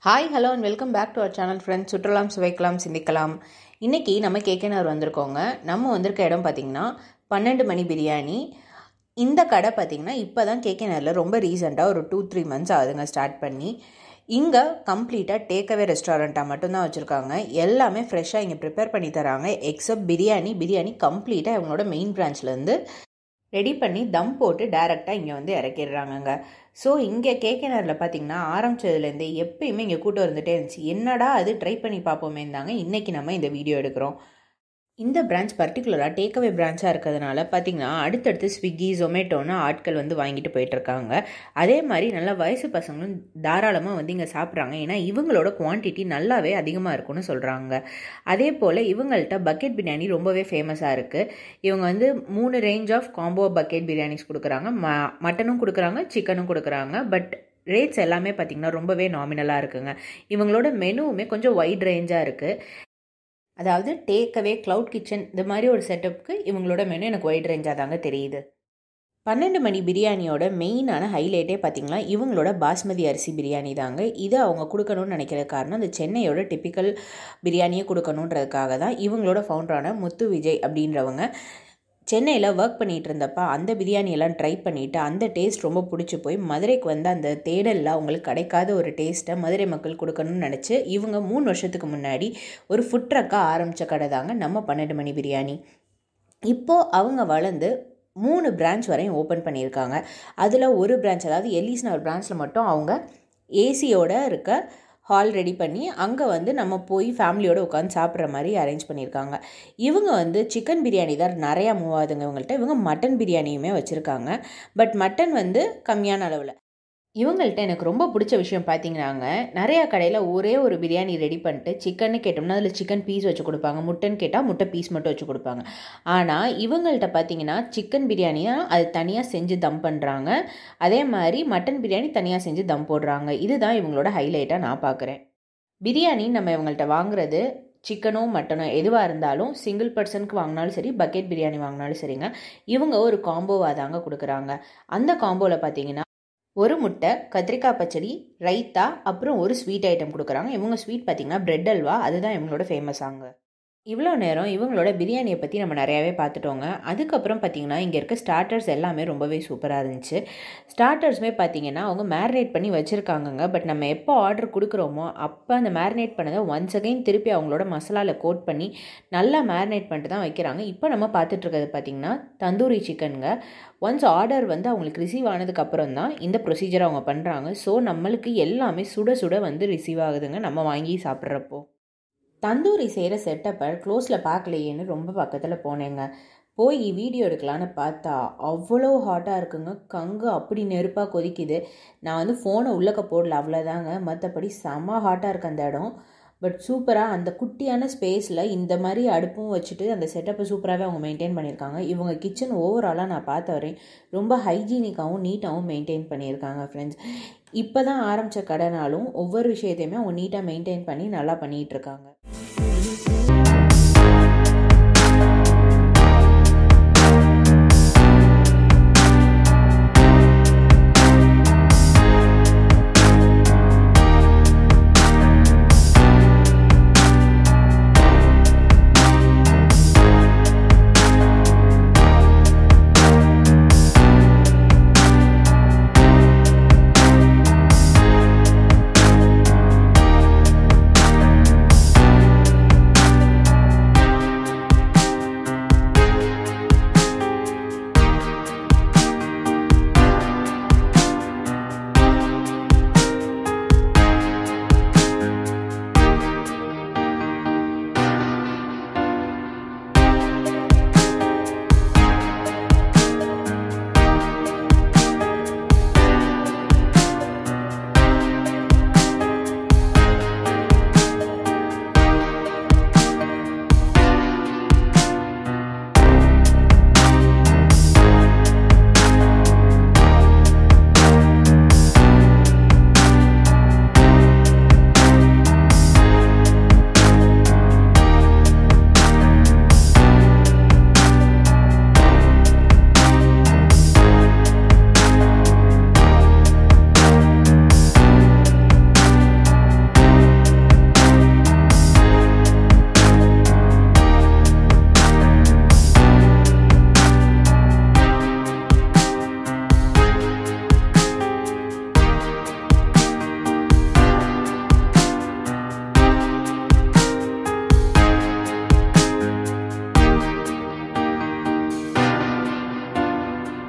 Hi hello and welcome back to our channel friends சுற்றலாம் சுவைக்கலாம் சிந்திக்கலாம் இன்றைக்கி நம்ம கேகேனார் வந்திருக்கோங்க நம்ம வந்திருக்க இடம் பார்த்திங்கன்னா பன்னெண்டு மணி பிரியாணி இந்த கடை பார்த்திங்கன்னா இப்போ தான் கேகேனாரில் ரொம்ப ரீசெண்டாக ஒரு டூ த்ரீ மந்த்ஸ் ஆகுதுங்க ஸ்டார்ட் பண்ணி இங்கே கம்ப்ளீட்டாக டேக்அவே ரெஸ்டாரண்ட்டாக மட்டும்தான் வச்சுருக்காங்க எல்லாமே ஃப்ரெஷ்ஷாக இங்கே ப்ரிப்பேர் பண்ணி தராங்க எக்ஸப்ட் பிரியாணி பிரியாணி கம்ப்ளீட்டாக இவங்களோட மெயின் பிரான்ச்லேருந்து ரெடி பண்ணி தம் போட்டு டைரெக்டாக இங்கே வந்து இறக்கிடுறாங்கங்க ஸோ இங்கே கேகேனரில் பார்த்தீங்கன்னா ஆரம்பிச்சதுலேருந்தே எப்பயுமே இங்கே கூட்டம் இருந்துகிட்டே இருந்துச்சு என்னடா அது ட்ரை பண்ணி பார்ப்போமே இருந்தாங்க இன்றைக்கி நம்ம இந்த வீடியோ எடுக்கிறோம் இந்த பிரான்ச் பர்டிகுலராக டேக்அவே பிரான்ச்சாக இருக்கிறதுனால பார்த்தீங்கன்னா அடுத்தடுத்து ஸ்விக்கி ஜொமேட்டோன்னு ஆட்கள் வந்து வாங்கிட்டு போயிட்டுருக்காங்க அதே மாதிரி நல்லா வயசு பசங்களும் தாராளமாக வந்து இங்கே சாப்பிட்றாங்க ஏன்னா இவங்களோட குவான்டிட்டி நல்லாவே அதிகமாக இருக்கும்னு சொல்கிறாங்க அதே போல் இவங்கள்ட்ட பக்கெட் பிரியாணி ரொம்பவே ஃபேமஸாக இருக்குது இவங்க வந்து மூணு range of combo bucket biryanis கொடுக்குறாங்க ம மட்டனும் கொடுக்குறாங்க சிக்கனும் கொடுக்குறாங்க பட் ரேட்ஸ் எல்லாமே பார்த்திங்கன்னா ரொம்பவே நாமினலாக இருக்குங்க இவங்களோட மெனுவுமே கொஞ்சம் வைட் ரேஞ்சாக இருக்குது அதாவது டேக்அவே க்ளவுட் கிச்சன் இந்த மாதிரி ஒரு செட்டப்புக்கு இவங்களோட மெனு எனக்கு ஒயிட் ரேஞ்சாக தாங்க தெரியுது பன்னெண்டு மணி பிரியாணியோட மெயினான ஹைலைட்டே பார்த்திங்களா இவங்களோட பாஸ்மதி அரிசி பிரியாணி தாங்க இது அவங்க கொடுக்கணும்னு நினைக்கிற காரணம் அந்த சென்னையோட டிப்பிக்கல் பிரியாணியை கொடுக்கணுன்றதுக்காக தான் இவங்களோட ஃபவுண்டரான முத்து விஜய் அப்படின்றவங்க சென்னையில் ஒர்க் பண்ணிகிட்டு இருந்தப்ப அந்த பிரியாணியெல்லாம் ட்ரை பண்ணிவிட்டு அந்த டேஸ்ட் ரொம்ப பிடிச்சி போய் மதுரைக்கு வந்து அந்த தேடலில் அவங்களுக்கு கிடைக்காத ஒரு டேஸ்ட்டை மதுரை மக்கள் கொடுக்கணும்னு நினச்சி இவங்க மூணு வருஷத்துக்கு முன்னாடி ஒரு ஃபுட் ட்ரக்காக ஆரம்பித்த கடை தாங்க நம்ம பன்னெண்டு மணி பிரியாணி இப்போது அவங்க வளர்ந்து மூணு பிரான்ச் வரையும் ஓப்பன் பண்ணியிருக்காங்க அதில் ஒரு பிரான்ச் அதாவது எல்லிஸ் நகர் பிரான்ச்சில் மட்டும் அவங்க ஏசியோட இருக்க ஹால் ரெடி பண்ணி அங்கே வந்து நம்ம போய் ஃபேமிலியோடு உட்காந்து சாப்பிட்ற மாதிரி அரேஞ்ச் பண்ணியிருக்காங்க இவங்க வந்து சிக்கன் பிரியாணி தான் நிறையா மூவ் ஆகுதுங்க இவங்கள்ட்ட இவங்க மட்டன் பிரியாணியுமே வச்சுருக்காங்க பட் மட்டன் வந்து கம்மியான அளவில் இவங்கள்ட்ட எனக்கு ரொம்ப பிடிச்ச விஷயம் பார்த்தீங்கன்னாங்க நிறையா கடையில் ஒரே ஒரு பிரியாணி ரெடி பண்ணிட்டு சிக்கன்னு கேட்டோம்னா அதில் சிக்கன் பீஸ் வச்சு கொடுப்பாங்க முட்டைன்னு கேட்டால் முட்டை பீஸ் மட்டும் வச்சு கொடுப்பாங்க ஆனால் இவங்கள்ட்ட பார்த்தீங்கன்னா சிக்கன் பிரியாணியாக அது தனியாக செஞ்சு தம் பண்ணுறாங்க அதே மாதிரி மட்டன் பிரியாணி தனியாக செஞ்சு தம் போடுறாங்க இதுதான் இவங்களோட ஹைலைட்டாக நான் பார்க்குறேன் பிரியாணி நம்ம இவங்கள்ட்ட வாங்குறது சிக்கனோ மட்டனோ எதுவாக இருந்தாலும் சிங்கிள் பர்சனுக்கு வாங்கினாலும் சரி பக்கெட் பிரியாணி வாங்கினாலும் சரிங்க இவங்க ஒரு காம்போவாக தாங்க கொடுக்குறாங்க அந்த காம்போவில் பார்த்தீங்கன்னா ஒரு முட்டை கத்திரிக்காய் பச்சடி ரைத்தா அப்புறம் ஒரு ஸ்வீட் ஐட்டம் கொடுக்குறாங்க இவங்க ஸ்வீட் பார்த்திங்கன்னா பிரெட் அல்வா அதுதான் இவங்களோட ஃபேமஸ் ஆங்க இவ்வளோ நேரம் இவங்களோட பிரியாணியை பற்றி நம்ம நிறையாவே பார்த்துட்டோங்க அதுக்கப்புறம் பார்த்திங்கன்னா இங்கே இருக்க ஸ்டார்டர்ஸ் எல்லாமே ரொம்பவே சூப்பராக இருந்துச்சு ஸ்டார்டர்ஸுமே பார்த்திங்கன்னா அவங்க மேரினேட் பண்ணி வச்சுருக்காங்கங்க பட் நம்ம எப்போ ஆர்டர் கொடுக்குறோமோ அப்போ அந்த மேரினேட் பண்ணதை ஒன்ஸ் அகைன் திருப்பி அவங்களோட மசாலாவில் கோட் பண்ணி நல்லா மேரினேட் பண்ணிட்டு தான் வைக்கிறாங்க இப்போ நம்ம பார்த்துட்ருக்கிறது பார்த்திங்கன்னா தந்தூரி சிக்கனுங்க ஒன்ஸ் ஆர்டர் வந்து அவங்களுக்கு ரிசீவ் ஆனதுக்கப்புறம் தான் இந்த ப்ரொசீஜர் அவங்க பண்ணுறாங்க ஸோ நம்மளுக்கு எல்லாமே சுட சுட வந்து ரிசீவ் ஆகுதுங்க நம்ம வாங்கி சாப்பிட்றப்போ தந்தூரி செய்கிற செட்டப்பை க்ளோஸில் பார்க்கலையேன்னு ரொம்ப பக்கத்தில் போனேங்க போய் வீடியோ எடுக்கலான்னு பார்த்தா அவ்வளோ ஹாட்டாக இருக்குங்க கங்கு அப்படி நெருப்பாக கொதிக்குது நான் வந்து ஃபோனை உள்ளக்க போடல அவ்வளோதாங்க மற்றபடி செம்ம ஹாட்டாக இருக்கு அந்த இடம் பட் சூப்பராக அந்த குட்டியான ஸ்பேஸில் இந்த மாதிரி அடுப்பும் வச்சுட்டு அந்த செட்டப்பை சூப்பராகவே அவங்க மெயின்டைன் பண்ணியிருக்காங்க இவங்க கிச்சன் ஓவராலாக நான் பார்த்த வரையும் ரொம்ப ஹைஜீனிக்காகவும் நீட்டாகவும் மெயின்டைன் பண்ணியிருக்காங்க ஃப்ரெண்ட்ஸ் இப்போ தான் ஆரம்பித்த கடைனாலும் ஒவ்வொரு விஷயத்தையுமே அவங்க நீட்டாக மெயின்டைன் பண்ணி நல்லா பண்ணிகிட்டு இருக்காங்க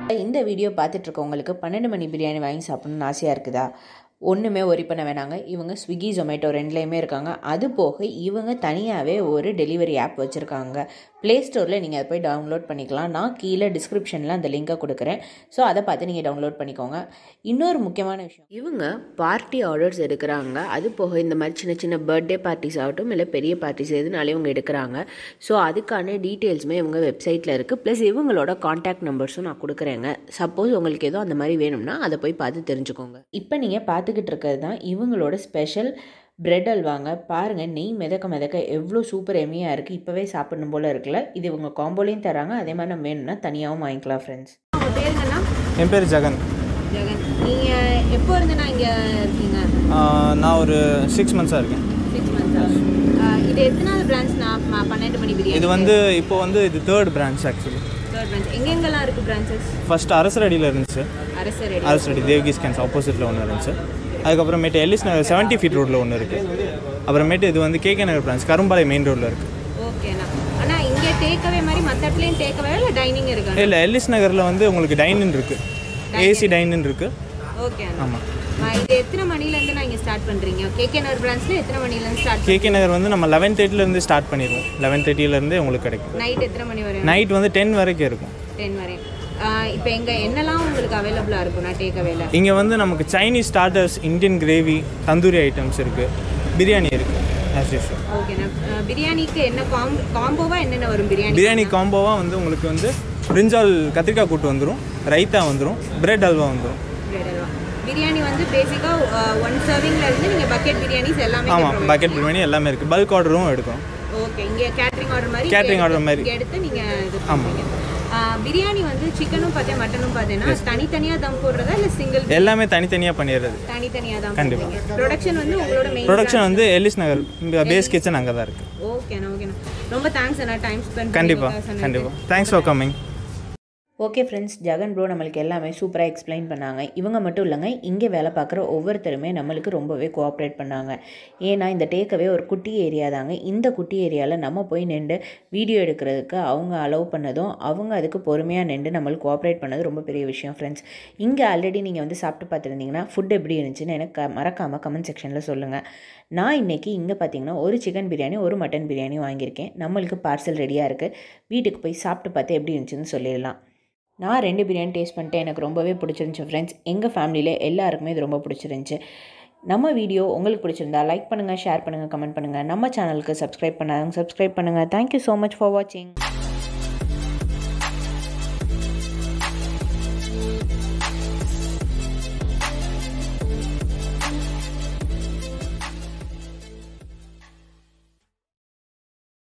இந்த வீடியோ பார்த்துட்டு இருக்கவங்களுக்கு பன்னெண்டு மணி பிரியாணி வாங்கி சாப்பிடணும்னு ஆசையாக இருக்குதா ஒன்றுமே ஒரி பண்ண வேணாங்க இவங்க ஸ்விக்கி ஜொமேட்டோ ரெண்டுலேயுமே இருக்காங்க அது போக இவங்க தனியாகவே ஒரு டெலிவரி ஆப் வச்சுருக்காங்க ப்ளே ஸ்டோரில் நீங்கள் அதை போய் டவுன்லோட் பண்ணிக்கலாம் நான் கீழே டிஸ்கிரிப்ஷனில் அந்த லிங்கை கொடுக்குறேன் ஸோ அதை பார்த்து நீங்கள் டவுன்லோட் பண்ணிக்கோங்க இன்னொரு முக்கியமான விஷயம் இவங்க பார்ட்டி ஆர்டர்ஸ் எடுக்கிறாங்க அது போக இந்த மாதிரி சின்ன சின்ன பர்த்டே பார்ட்டிஸ் ஆகட்டும் இல்லை பெரிய பார்ட்டிஸ் எதுனாலே இவங்க எடுக்கிறாங்க ஸோ அதுக்கான டீட்டெயில்ஸுமே இவங்க வெப்சைட்டில் இருக்குது ப்ளஸ் இவங்களோட காண்டாக்ட் நம்பர்ஸும் நான் கொடுக்குறேங்க சப்போஸ் உங்களுக்கு ஏதோ அந்த மாதிரி வேணும்னா அதை போய் பார்த்து தெரிஞ்சுக்கோங்க இப்போ நீங்கள் பார்த்துக்கிட்டு இருக்கிறது தான் இவங்களோட ஸ்பெஷல் பிரெட் அல்வாங்க பாருங்கள் நெய் மிதக்க மிதக்க எவ்வளோ சூப்பர் எம்மியாக இருக்குது இப்போவே சாப்பிடணும் போல் இருக்குல்ல இது இவங்க காம்போலையும் தராங்க அதே மாதிரி நம்ம வேணும்னா தனியாகவும் வாங்கிக்கலாம் ஃப்ரெண்ட்ஸ் உங்கள் பேருங்கண்ணா என் பேர் ஜெகன் ஜெகன் நீங்கள் எப்போ இருந்துண்ணா இங்கே இருக்கீங்க ஆஹ் நான் ஒரு சிக்ஸ் மந்த்ஸாக இருக்கேன் சிக்ஸ் மந்த்ஸா இது எத்தனாவது பிரான்ச்ண்ணா ம- பன்னெண்டு மணி பிரியாணி இது வந்து இப்போ வந்து இது third branch actually third branch எங்கெங்கெல்லாம் இருக்குது பிரான்ச்சஸ் ஃபர்ஸ்ட் அரசரடியில் இருந்துச்சு அரசு ரெடி அரசரடி தேவ்கி ஸ்கேன்ஸ் ஆப்போசிட்டில் ஒன்று இருந்துச்சு அதுக்கப்புறமேட்டு எல்லிஸ் நகர் செவன்ட்டி ஃபீட் ரோட்டில் ஒன்று இருக்குது அப்புறமேட்டு இது வந்து K K Nagar branch Karumbalayam main ரோட்டில் இருக்குது ஓகேண்ணா அண்ணா இங்கே டேக்அவே மாதிரி மற்ற இடத்துலையும் டேக்அவே இல்லை டைனிங் இருக்கா இல்லை எல்லிஸ் நகரில் வந்து உங்களுக்கு டைனின் இருக்குது ஏசி டைனின் இருக்குது ஓகே ஆமாம் இது எத்தனை மணிலேருந்து நான் இங்கே ஸ்டார்ட் பண்ணுறீங்க கேகே நகர் பிரான்ச்சில் எத்தனை மணிலேருந்து ஸ்டார்ட் கேகே நகர் வந்து நம்ம லெவன் தேர்ட்டிலேருந்து ஸ்டார்ட் பண்ணிடுவோம் லெவன் தேர்ட்டிலேருந்தே உங்களுக்கு கிடைக்கும் நைட் எத்தனை மணி வரையும் நைட் வந்து டென் வரைக்கும் இருக்கும் டென் வரை இப்போ எங்கே என்னெல்லாம் உங்களுக்கு அவைலபிளாக இருக்கும்ண்ணா டேக்அவேல இங்கே வந்து நமக்கு Chinese starters Indian gravy tandoori items இருக்குது பிரியாணி இருக்குது ஆஸ் யூஷுவல் ஓகேண்ணா அஹ் பிரியாணிக்கு என்ன காம் காம்போவாக என்னென்ன வரும் பிரியாணி பிரியாணி காம்போவாக வந்து உங்களுக்கு வந்து பிரிஞ்சால் கத்திரிக்காய் கூட்டு வந்துடும் ரைத்தா வந்துடும் பிரெட் அல்வா வந்துடும் bread அல்வா பிரியாணி வந்து பேசிக்காக ஒன் சர்விங்ல இருந்து நீங்கள் பக்கெட் பிரியாணிஸ் எல்லாமே ஆமாம் பக்கெட் பிரியாணி எல்லாமே இருக்குது பல்க் ஆர்டரும் எடுக்கிறோம் ஓகே இங்கே கேட்ரிங் ஆர்டர் மாதிரி Catering order மாதிரி. இங்கே எடுத்து நீங்கள் இது பண்ணுவீங்க அஹ் பிரியாணி வந்து சிக்கனும் பார்த்தேன் மட்டனும் பார்த்தேன்னா தனித்தனியாக தம் போடுறதா இல்லை சிங்கிள் எல்லாமே தனித்தனியாக பண்ணிடுறது தனித்தனியாக தான் கண்டிப்பா. ப்ரொடக்ஷன் வந்து உங்களோட மெயின் ப்ரொடக்ஷன் வந்து எல்லிஸ் நகர் பேஸ் கிச்சன் அங்கே தான் இருக்குது ஓகேண்ணா ஓகேண்ணா ரொம்ப தேங்க்ஸ் அண்ணா டைம் ஸ்பெண்ட் கண்டிப்பாக கண்டிப்பாக thanks for coming okay friends Jagan bro நம்மளுக்கு எல்லாமே சூப்பராக எக்ஸ்பிளைன் பண்ணாங்க இவங்க மட்டும் இல்லைங்க இங்கே வேலை பார்க்குற ஒவ்வொருத்தருமே நம்மளுக்கு ரொம்பவே கோஆப்ரேட் பண்ணாங்க ஏன்னா இந்த டேக்கவே ஒரு குட்டி ஏரியா தாங்க இந்த குட்டி ஏரியாவில் நம்ம போய் நின்று வீடியோ எடுக்கிறதுக்கு அவங்க அலோவ் பண்ணதும் அவங்க அதுக்கு பொறுமையாக நின்று நம்மளுக்கு கோஆப்ரேட் பண்ணது ரொம்ப பெரிய விஷயம் ஃப்ரெண்ட்ஸ் இங்கே ஆல்ரெடி நீங்கள் வந்து சாப்பிட்டு பார்த்துருந்தீங்கன்னா ஃபுட் எப்படி இருந்துச்சுன்னு எனக்கு மறக்காமல் கமெண்ட் செக்ஷனில் சொல்லுங்கள் நான் இன்றைக்கி இங்கே பார்த்தீங்கன்னா ஒரு சிக்கன் பிரியாணி ஒரு மட்டன் பிரியாணி வாங்கியிருக்கேன் நம்மளுக்கு பார்சல் ரெடியாக இருக்குது வீட்டுக்கு போய் சாப்பிட்டு பார்த்து எப்படி இருந்துச்சுன்னு சொல்லிடலாம் நான் ரெண்டு பிரியாணி டேஸ்ட் பண்ணிட்டு எனக்கு ரொம்பவே பிடிச்சிருந்துச்சி ஃப்ரெண்ட்ஸ் எங்கள் ஃபேமிலியில் எல்லாருக்குமே இது ரொம்ப பிடிச்சிருந்துச்சி நம்ம வீடியோ உங்களுக்கு பிடிச்சிருந்தா லைக் பண்ணுங்கள் ஷேர் பண்ணுங்கள் கமெண்ட் பண்ணுங்கள் நம்ம சேனலுக்கு சப்ஸ்கிரைப் பண்ணாதவங்க சப்ஸ்கிரைப் பண்ணுங்கள் தேங்க்யூ ஸோ மச் ஃபார் வாட்சிங்